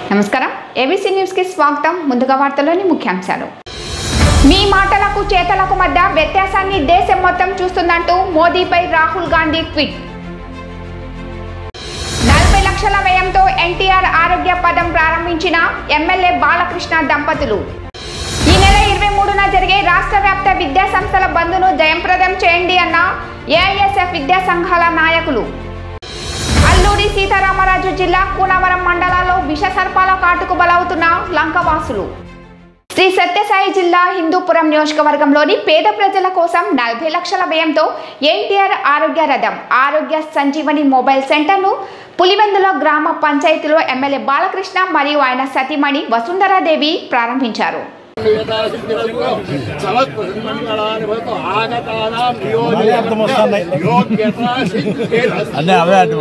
నమస్కారం ABC news కి స్వాగతం ముందుగా వార్తల్లోని ముఖ్యాంశాలు మీ మాటలకు చేతలకు మధ్య వ్యత్యాసాన్ని దేశం మొత్తం చూస్తుందంటూ మోదీపై రాహుల్ గాంధీ ట్వీట్ నలభై లక్షల వ్యయంతో ఎన్టీఆర్ ఆరోగ్య పదం ప్రారంభించిన ఎమ్మెల్యే బాలకృష్ణ దంపతులు ఈ నెల ఇరవై మూడున జరిగే రాష్ట్ర వ్యాప్త విద్యా సంస్థల బంద్ను జయప్రదం చేయండి అన్న ఏఐఎస్ఎఫ్ విద్యా సంఘాల నాయకులు అల్లూరి సీతారామరాజు జిల్లా కూనవరం మండలాల్లో విష సర్పాల కాటుకు బలవుతున్న లంకవాసులు శ్రీ సత్యసాయి జిల్లా హిందూపురం నియోజకవర్గంలోని పేద ప్రజల కోసం నలభై లక్షల వ్యయంతో ఎన్టీఆర్ ఆరోగ్య రథం ఆరోగ్య సంజీవని మొబైల్ సెంటర్ను పులివెందుల గ్రామ పంచాయతీలో ఎమ్మెల్యే బాలకృష్ణ మరియు ఆయన సతీమణి వసుంధరాదేవి ప్రారంభించారు అన్నీ అవే అటు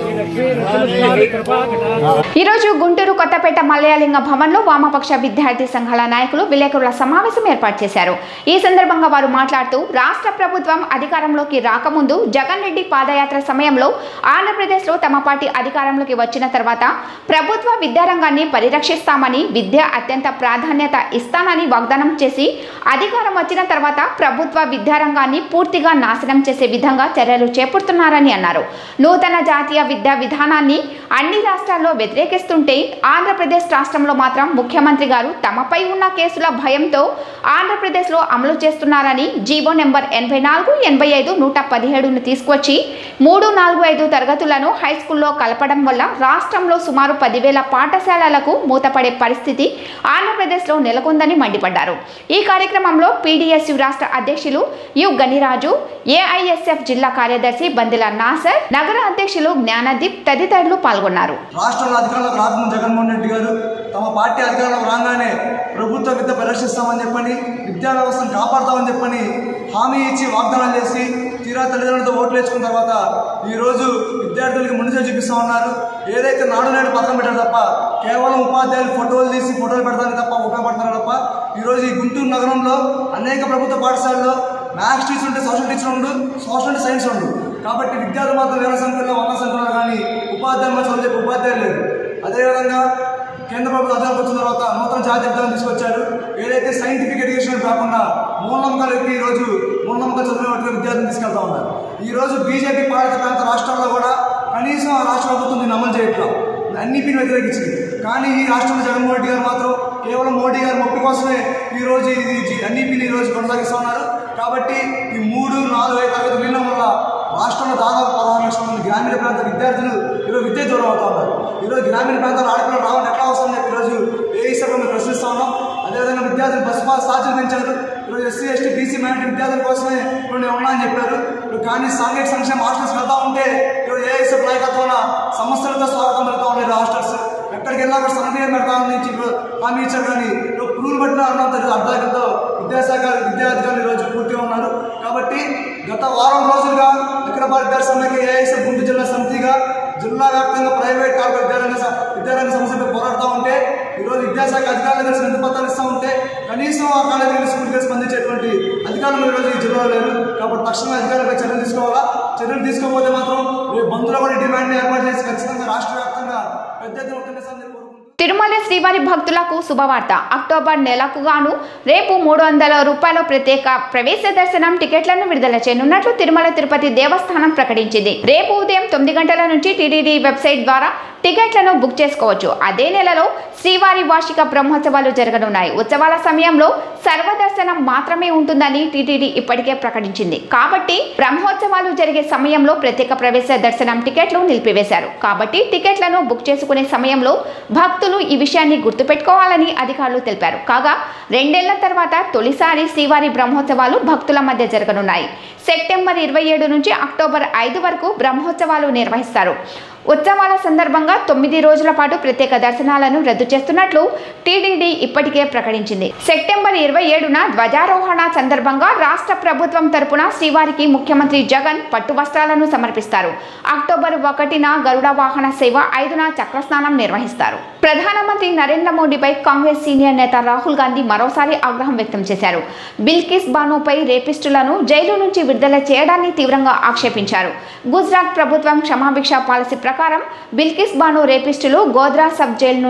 ఈరోజు గుంటూరు కొత్తపేట మలయాళింగ భవన్లో వామపక్ష విద్యార్థి సంఘాల నాయకులు విలేకరుల సమావేశం ఏర్పాటు చేశారు ఈ సందర్భంగా వారు మాట్లాడుతూ రాష్ట్ర ప్రభుత్వం అధికారంలోకి రాకముందు జగన్ రెడ్డి పాదయాత్ర సమయంలో ఆంధ్రప్రదేశ్లో తమ పార్టీ అధికారంలోకి వచ్చిన తర్వాత ప్రభుత్వ విద్యారంగాన్ని పరిరక్షిస్తామని విద్య అత్యంత ప్రాధాన్యత ఇస్తానని వాగ్దానం చేసి అధికారం వచ్చిన తర్వాత ప్రభుత్వ విద్యారంగాన్ని పూర్తిగా నాశనం చేసే విధంగా చర్యలు చేపడుతున్నారని అన్నారు నూతన జాతీయ విద్యా విధానాన్ని అన్ని రాష్ట్రాల్లో వ్యతిరేకిస్తుంటే ఆంధ్రప్రదేశ్ రాష్ట్రంలో మాత్రం ముఖ్యమంత్రి గారు తమపై ఉన్న కేసుల భయంతో ఆంధ్రప్రదేశ్లో అమలు చేస్తున్నారని జీవో నెంబర్ ఎనభై నాలుగు ఎనభై ఐదు నూట పదిహేడును తీసుకొచ్చి మూడు నాలుగు ఐదు తరగతులను హై స్కూల్లో కలపడం వల్ల రాష్ట్రంలో సుమారు పదివేల పాఠశాలలకు మూతపడే పరిస్థితి ఆంధ్రప్రదేశ్లో నెలకొందని మండిపడ్డారు ఈ కార్యక్రమంలో పీడీఎస్యు రాష్ట్ర అధ్యక్షులు యు గనిరాజు ఏఐఎస్ఎఫ్ జిల్లా కార్యదర్శి బందిల నాసర్ నగర అధ్యక్షులు జ్ఞానదీప్ తదితరులు పాల్గొన్నారు రాష్ట్రంలో అధికారంలోకి రాకముందు జగన్మోహన్ రెడ్డి గారు తమ పార్టీ అధికారంలోకి రాగానే ప్రభుత్వ విద్య పరిరక్షిస్తామని చెప్పని విద్యా వ్యవస్థను కాపాడుతామని చెప్పని హామీ ఇచ్చి వాగ్దానాలు చేసి తీరా తల్లిదండ్రులతో ఓట్లు వేసుకున్న తర్వాత ఈరోజు విద్యార్థులకి ముందు చూపిస్తా ఉన్నారు ఏదైతే నాడు నేడు పక్కన పెట్టారు తప్ప కేవలం ఉపాధ్యాయులు ఫోటోలు తీసి ఫోటోలు పెడతారు తప్ప ఉపయోగపడతారు తప్ప ఈరోజు ఈ గుంటూరు నగరంలో అనేక ప్రభుత్వ పాఠశాలల్లో మ్యాథ్స్ టీచర్ ఉంటే సోషల్ టీచర్ ఉండు సోషల్ అంటే సైన్స్ ఉండు కాబట్టి విద్యార్థులు మాత్రం వేల సంఖ్యలో వంద సంఖ్యలో కానీ ఉపాధ్యాయులు మాత్రం చదువు చెప్పే ఉపాధ్యాయులు లేరు అదేవిధంగా కేంద్ర ప్రభుత్వం అధికారంలోకి వచ్చిన తర్వాత నూతన జాతీయ విధానం తీసుకొచ్చారు ఏదైతే సైంటిఫిక్ ఎడ్యుకేషన్ కాకుండా మూఢనమ్మకాలకి ఈ రోజు మూఢనమ్మకాలు చదివిన విద్యార్థులు తీసుకెళ్తా ఉన్నారు ఈ రోజు బీజేపీ పాలిత ప్రాంత రాష్ట్రాల్లో కూడా కనీసం ఆ రాష్ట్ర ప్రభుత్వం దీన్ని అమలు చేయట్లా అన్నిటిని వ్యతిరేకించింది కానీ ఈ రాష్ట్రంలో జగన్మోహన్ రెడ్డి గారు మాత్రం కేవలం మోడీ గారి మొప్పి కోసమే ఈ రోజు ఇది అన్నిటిని ఈ రోజు కొనసాగిస్తూ ఉన్నారు కాబట్టి ఈ మూడు నాలుగు ఐదు తరగతి వినడం వల్ల రాష్ట్రంలో దాదాపు పదహారు లక్షల మంది గ్రామీణ ప్రాంత విద్యార్థులు ఈరోజు విద్య దూరం అవుతా ఉన్నారు ఈరోజు గ్రామీణ ప్రాంతాల ఆడపిల్లలు రావడం ఎట్లా వస్తుందని చెప్పి ఈరోజు ఏ సభలో మేము ప్రశ్నిస్తా ఉన్నాం అదేవిధంగా విద్యార్థులు బస్ పాస్ ఛార్జీలు పెంచారు ఈరోజు ఎస్సీ ఎస్టీ బీసీ మైనార్టీ విద్యార్థుల కోసమే ఇప్పుడు నేను ఉన్నా అని చెప్పారు ఇప్పుడు కానీ సాంఘిక సంక్షేమ హాస్టల్స్ వెళ్తా ఉంటే ఈరోజు ఏఐసీ నాయకత్వాన సంస్థలతో స్వాగతం పెడతా ఉన్నారు హాస్టల్స్ ఎక్కడికి వెళ్ళా కూడా సందేహం పెడతామని చెప్పి హామీ ఇచ్చారు కానీ ఇప్పుడు పురుగులు పట్టిన అన్నంత అడ్డాలతో విద్యాశాఖ విద్యార్థులు ఈరోజు పూర్తిగా ఉన్నారు కాబట్టి గత వారం రోజులుగా అఖిల భారత విద్యార్థి సమ్మెకి ఏఐసీ గుంటూరు జిల్లా సమితిగా జిల్లా వ్యాప్తంగా ప్రైవేట్ కార్పొరేట్ విద్యారంగ స- విద్యారంగ సంస్థలపై పోరాడుతూ ఉంటే ఈరోజు విద్యాశాఖ అధికారులు కలిసి వినతి పత్రాలు ఇస్తూ ఉంటే కనీసం ఆ కాలేజీకి స్కూల్కి స్పందించేటువంటి అధికారులు ఈరోజు ఈ జిల్లాలో లేరు కాబట్టి తక్షణమే అధికారులపై చర్యలు తీసుకోవాలా చర్యలు తీసుకోకపోతే మాత్రం రేపు బంధులో కూడా డిమాండ్ని ఏర్పాటు చేసి ఖచ్చితంగా రాష్ట్ర వ్యాప్తంగా పెద్ద ఎత్తున ఉత్తర్వులు కోరుకుంటున్నాను తిరుమల శ్రీవారి భక్తులకు శుభవార్త అక్టోబర్ నెలకు గాను రేపు మూడు వందల రూపాయల ప్రత్యేక ప్రవేశ దర్శనం టికెట్లను విడుదల చేయనున్నట్లు తిరుమల తిరుపతి దేవస్థానం ప్రకటించింది రేపు ఉదయం తొమ్మిది గంటల నుంచి టీటీడీ వెబ్సైట్ ద్వారా టికెట్లను బుక్ చేసుకోవచ్చు అదే నెలలో శ్రీవారి వార్షిక బ్రహ్మోత్సవాలు జరగనున్నాయి ఉత్సవాల సమయంలో సర్వదర్శనం మాత్రమే ఉంటుందని టీటీడీ ఇప్పటికే ప్రకటించింది కాబట్టి బ్రహ్మోత్సవాలు జరిగే సమయంలో ప్రత్యేక ప్రవేశ దర్శనం టికెట్లు నిలిపివేశారు కాబట్టి టికెట్లను బుక్ చేసుకునే సమయంలో భక్తులు ఈ విషయాన్ని గుర్తుపెట్టుకోవాలని అధికారులు తెలిపారు కాగా రెండేళ్ల తర్వాత తొలిసారి శ్రీవారి బ్రహ్మోత్సవాలు భక్తుల మధ్య జరగనున్నాయి సెప్టెంబర్ ఇరవై ఏడు నుంచి అక్టోబర్ ఐదు వరకు బ్రహ్మోత్సవాలు నిర్వహిస్తారు ఉత్సవాల సందర్భంగా తొమ్మిది రోజుల పాటు ప్రత్యేక దర్శనాలను రద్దు చేస్తున్నట్లు టీడీడీ ఇప్పటికే ప్రకటించింది సెప్టెంబర్ ఇరవై ఏడున ధ్వజారోహణ సందర్భంగా రాష్ట్ర ప్రభుత్వం తరపున శ్రీవారికి ముఖ్యమంత్రి జగన్ పట్టు వస్త్రాలను సమర్పిస్తారు అక్టోబర్ ఒకటిన గరుడ వాహన సేవ ఐదున చక్రస్నానం నిర్వహిస్తారు ప్రధానమంత్రి నరేంద్ర మోడీపై కాంగ్రెస్ సీనియర్ నేత రాహుల్ గాంధీ మరోసారి ఆగ్రహం వ్యక్తం చేశారు బిల్కిస్ బానుపై రేపిస్టులను జైలు నుంచి విడుదల చేయడాన్ని తీవ్రంగా ఆక్షేపించారు గుజరాత్ ప్రభుత్వం క్షమాభిక్ష పాలసీ ప్రకారం బిల్కిస్ బాను రేపిస్టులు గోద్రా సబ్ జైలు నుంచి విడుదల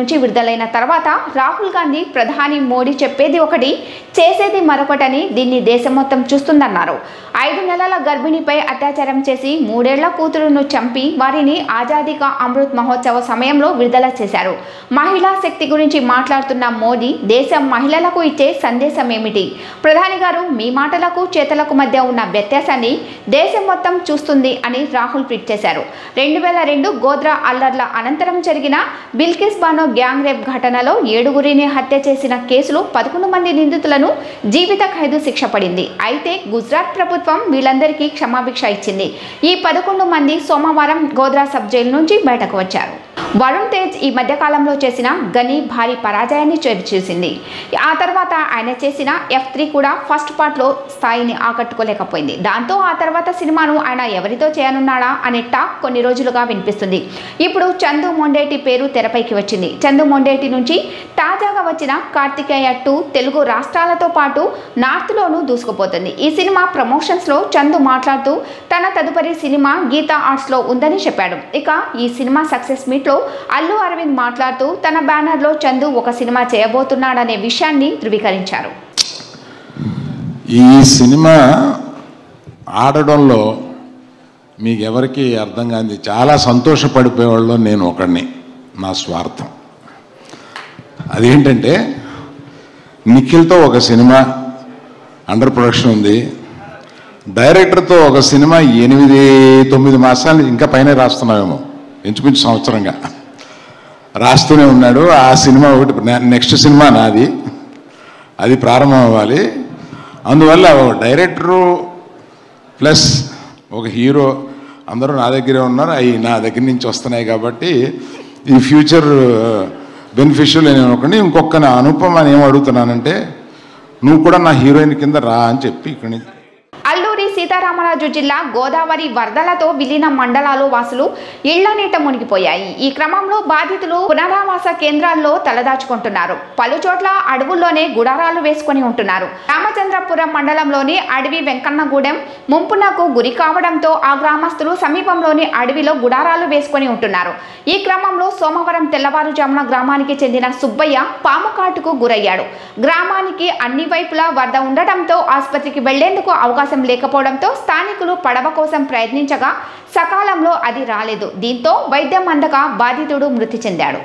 మొదలైన తర్వాత రాహుల్ గాంధీ ప్రధాని మోడీ చెప్పేది ఒకటి చేసేది మరొకటని దీన్ని దేశం మొత్తం చూస్తుందన్నారు ఐదు నెలల గర్భిణిపై అత్యాచారం చేసి మూడేళ్ల కూతురును చంపి వారిని ఆజాదీ కా అమృత్ మహోత్సవ సమయంలో విడుదల చేశారు మహిళా శక్తి గురించి మాట్లాడుతున్న మోదీ దేశం మహిళలకు ఇచ్చే సందేశం ఏమిటి ప్రధాని గారు మీ మాటలకు చేతలకు మధ్య ఉన్న వ్యత్యాసాన్ని దేశం మొత్తం చూస్తుంది అని రాహుల్ ట్వీట్ చేశారు రెండు వేల రెండు గోద్రా అల్లర్ల అనంతరం జరిగిన బిల్కిస్ బానో గ్యాంగ్ రేప్ ఘటనలో ఏడుగురిని హత్య చేసిన కేసులో పదకొండు మంది నిందితులను జీవిత ఖైదు శిక్ష పడింది అయితే గుజరాత్ ప్రభుత్వం వీళ్ళందరికీ క్షమాభిక్ష ఇచ్చింది ఈ పదకొండు మంది సోమవారం గోద్రా సబ్ జైలు నుంచి బయటకు వచ్చారు వరుణ్ తేజ్ ఈ మధ్య కాలంలో చేసిన గని భారీ పరాజయాన్ని చేసింది ఆ తర్వాత ఆయన చేసిన ఎఫ్ త్రీ కూడా ఫస్ట్ పార్ట్లో స్థాయిని ఆకట్టుకోలేకపోయింది దాంతో ఆ తర్వాత సినిమాను ఆయన ఎవరితో చేయనున్నాడా అనే టాక్ కొన్ని రోజులుగా వినిపిస్తుంది ఇప్పుడు చందు మొండేటి పేరు తెరపైకి వచ్చింది చందు మొండేటి నుంచి తాజాగా వచ్చిన కార్తికేయ టూ తెలుగు రాష్ట్రాలతో పాటు నార్త్లోనూ దూసుకుపోతుంది ఈ సినిమా ప్రమోషన్స్లో చందు మాట్లాడుతూ తన తదుపరి సినిమా గీతా ఆర్ట్స్లో ఉందని చెప్పాడు ఇక ఈ సినిమా సక్సెస్ మీట్లో అల్లు అరవింద్ మాట్లాడుతూ తన బ్యానర్లో చందు ఒక సినిమా చేయబోతున్నాడనే విషయాన్ని ధృవీకరించారు ఈ సినిమా ఆడడంలో మీకు ఎవరికి అర్థం కాదు చాలా సంతోషపడిపోయేవాళ్ళు నేను ఒకడిని నా స్వార్థం అదేంటంటే నిఖిల్తో ఒక సినిమా అండర్ ప్రొడక్షన్ ఉంది డైరెక్టర్తో ఒక సినిమా ఎనిమిది తొమ్మిది మాసాలు ఇంకా పైన రాస్తున్నామేమో ఇంచుమించు సంవత్సరంగా రాస్తూనే ఉన్నాడు ఆ సినిమా ఒకటి నెక్స్ట్ సినిమా నాది అది ప్రారంభం అవ్వాలి అందువల్ల ఒక డైరెక్టరు ప్లస్ ఒక హీరో అందరూ నా దగ్గరే ఉన్నారు అవి నా దగ్గర నుంచి వస్తున్నాయి కాబట్టి ఈ ఫ్యూచర్ బెనిఫిషియల్ నేను ఒకటి ఇంకొక నా అనుపమ అని ఏం అడుగుతున్నానంటే నువ్వు కూడా నా హీరోయిన్ కింద రా అని చెప్పి ఇక్కడి నుంచి అల్లూరి సీతారామరాజు జిల్లా గోదావరి వరదలతో విలీన మండలాలు వాసులు ఇళ్ల నీట మునిగిపోయాయి ఈ క్రమంలో బాధితులు పునరావాస కేంద్రాల్లో తలదాచుకుంటున్నారు పలు చోట్ల అడవుల్లోనే గుడారాలు వేసుకొని ఉంటున్నారు రామచంద్రపురం మండలంలోని అడవి వెంకన్నగూడెం ముంపునకు గురి కావడంతో ఆ గ్రామస్తులు సమీపంలోని అడవిలో గుడారాలు వేసుకొని ఉంటున్నారు ఈ క్రమంలో సోమవారం తెల్లవారుజామున గ్రామానికి చెందిన సుబ్బయ్య పాము కాటుకు గురయ్యాడు గ్రామానికి అన్ని వైపులా వరద ఉండటంతో ఆసుపత్రికి వెళ్లేందుకు అవకాశం లేకపోవడంతో స్థానికులు పడవ కోసం ప్రయత్నించగా సకాలంలో అది రాలేదు దీంతో వైద్యం అందక బాధితుడు మృతి చెందాడు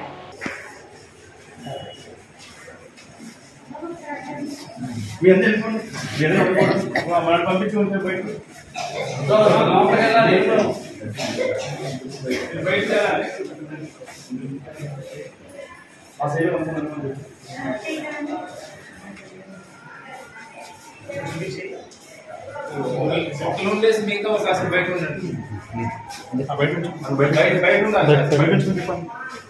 మీ అందరూ వెళ్ళిపోండి. మీ అందరూ వెళ్ళిపోండి. మా- మనల్ని పంపించి ఉంటే బయటకు. బయటకు వెళ్ళాలి. ఆ సైడ్ పంపమని. ఒకళ్ళు ఉండేసి మిగతా ఒక కాసేపు బయట ఉండండి ఆ బయట ఉంచు. ఆ బయట బయట బయట ఉండాలి బయట ఉంచుకుని తిప్పండి.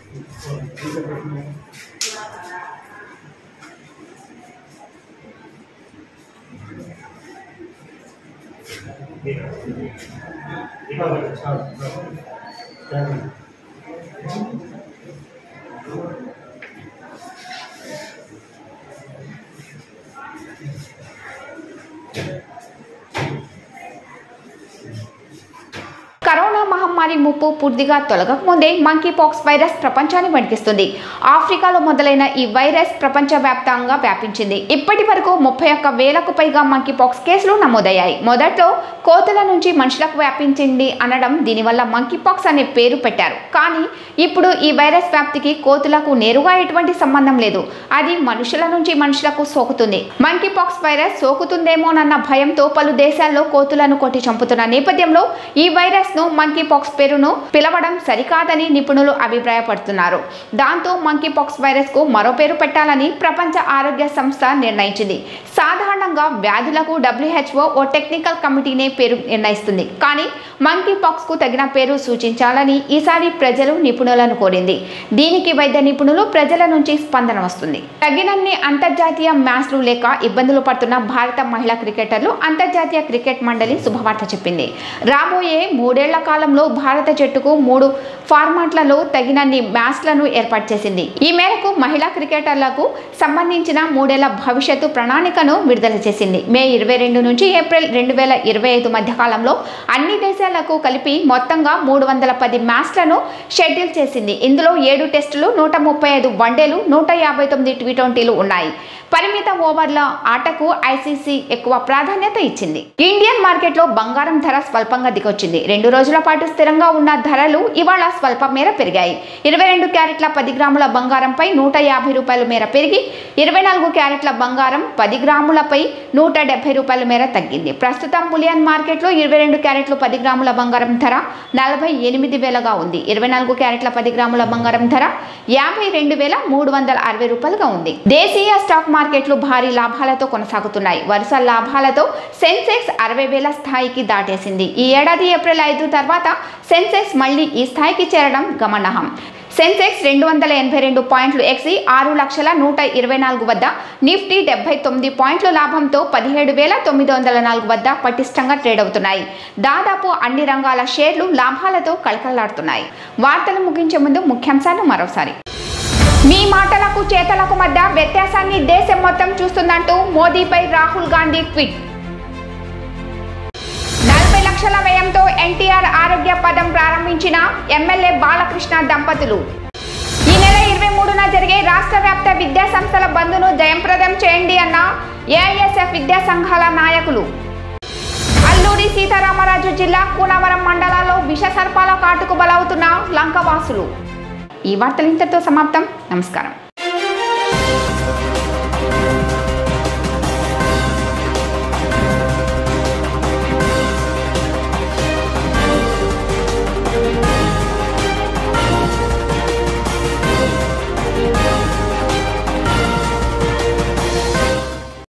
కరోనా మహమ్మారి ముప్పు పూర్తిగా తొలగకముందే మంకీ పాక్స్ వైరస్ ప్రపంచాన్ని వణికిస్తుంది ఆఫ్రికాలో మొదలైన ఈ వైరస్ ప్రపంచవ్యాప్తంగా వ్యాపించింది ఇప్పటి వరకు ముప్పై ఒక్క వేలకు పైగా మంకీ పాక్స్ కేసులు నమోదయ్యాయి మొదట్లో కోతుల నుంచి మనుషులకు వ్యాపించింది అనడం దీనివల్ల మంకీ పాక్స్ అనే పేరు పెట్టారు కానీ ఇప్పుడు ఈ వైరస్ వ్యాప్తికి కోతులకు నేరుగా ఎటువంటి సంబంధం లేదు అది మనుషుల నుంచి మనుషులకు సోకుతుంది మంకీ పాక్స్ వైరస్ సోకుతుందేమోనన్న భయంతో పలు దేశాల్లో కోతులను కొట్టి చంపుతున్న నేపథ్యంలో ఈ వైరస్ ను మంకీ పాక్స్ పేరును పిలవడం సరికాదని నిపుణులు అభిప్రాయపడుతున్నారు దాంతో మంకీ పాక్స్ వైరస్ కు మరో పేరు పెట్టాలని ప్రపంచ ఆరోగ్య సంస్థ నిర్ణయించింది సాధారణంగా వ్యాధులకు డబ్ల్యూహెచ్ఓ ఓ టెక్నికల్ కమిటీనే పేరు నిర్ణయిస్తుంది కానీ మంకీ పాక్స్ కు తగిన పేరు సూచించాలని ఈసారి ప్రజలు నిపుణులను కోరింది దీనికి వైద్య నిపుణులు ప్రజల నుంచి స్పందన వస్తుంది తగినన్ని అంతర్జాతీయ మ్యాచ్లు లేక ఇబ్బందులు పడుతున్న భారత మహిళా క్రికెటర్లు అంతర్జాతీయ క్రికెట్ మండలి శుభవార్త చెప్పింది రాబోయే మూడేళ్ల కాలంలో భారత జట్టుకు మూడు ఫార్మాట్లలో తగినన్ని మ్యాచ్లను ఏర్పాటు చేసింది ఈ మేరకు మహిళా క్రికెటర్లకు సంబంధించిన మూడేళ్ల భవిష్యత్తు ప్రణాళికను విడుదల చేసింది మే ఇరవై రెండు నుంచి ఏప్రిల్ రెండు వేల ఇరవై ఐదు మధ్య కాలంలో అన్ని దేశాలకు కలిపి మొత్తంగా మూడు వందల పది మ్యాచ్లను షెడ్యూల్ చేసింది ఇందులో ఏడు టెస్టులు నూట ముప్పై ఐదు వన్డేలు నూట యాభై తొమ్మిది టీ ట్వంటీలు ఉన్నాయి పరిమిత ఓవర్ల ఆటకు ఐసీసీ ఎక్కువ ప్రాధాన్యత ఇచ్చింది ఇండియన్ మార్కెట్లో బంగారం ధర స్వల్పంగా దిగొచ్చింది రెండు రోజుల పాటు స్థిరంగా ఉన్న ధరలు ఇవాళ స్వల్ప మేర పెరిగాయి ఇరవై రెండు క్యారెట్ల పది గ్రాముల బంగారంపై నూట యాభై రూపాయల మేర పెరిగి ఇరవై నాలుగు క్యారెట్ల బంగారం పది గ్రాములపై నూట డెబ్బై రూపాయల మేర తగ్గింది ప్రస్తుతం బులియన్ మార్కెట్లో ఇరవై రెండు క్యారెట్లు పది గ్రాముల బంగారం ధర నలభై ఎనిమిది వేలగా ఉంది ఇరవై నాలుగు క్యారెట్ల పది గ్రాముల బంగారం ధర యాభై రెండు వేల మూడు వందల అరవై రూపాయలుగా ఉంది దేశీయ స్టాక్ మార్కెట్లు భారీ లాభాలతో కొనసాగుతున్నాయి వరుస లాభాలతో సెన్సెక్స్ అరవై వేల స్థాయికి దాటేసింది ఈ ఏడాది ఏప్రిల్ ఐదు తర్వాత సెన్సెక్స్ మళ్ళీ ఈ స్థాయికి చేరడం గమనార్హం సెన్సెక్స్ రెండు వందల ఎనభై రెండు పాయింట్లు ఎక్సి ఆరు లక్షల నూట ఇరవై నాలుగు వద్ద నిఫ్టీ డెబ్బై తొమ్మిది పాయింట్ల లాభంతో పదిహేడు వేల తొమ్మిది వందల నాలుగు వద్ద పటిష్టంగా ట్రేడ్ అవుతున్నాయి దాదాపు అన్ని రంగాల షేర్లు లాభాలతో కళకళలాడుతున్నాయి వార్తలు ముగించే ముందు ముఖ్యాంశాలు మరోసారి మీ మాటలకు చేతలకు మధ్య వ్యత్యాసాన్ని దేశం మొత్తం చూస్తుందంటూ మోదీపై రాహుల్ గాంధీ ట్వీట్ నలభై లక్షల వ్యయంతో ఎన్టీఆర్ ఆరోగ్య పదం ప్రారంభించిన ఎమ్మెల్యే బాలకృష్ణ దంపతులు ఈ నెల ఇరవై మూడున జరిగే రాష్ట్ర వ్యాప్త విద్యా సంస్థల బంద్ను జయప్రదం చేయండి అన్న ఏఐఎస్ఎఫ్ విద్యా సంఘాల నాయకులు అల్లూరి సీతారామరాజు జిల్లా కూనవరం మండలాల్లో విష సర్పాల కాటుకు బలవుతున్న లంకవాసులు ఈ వార్తలు ఇంతటితో సమాప్తం నమస్కారం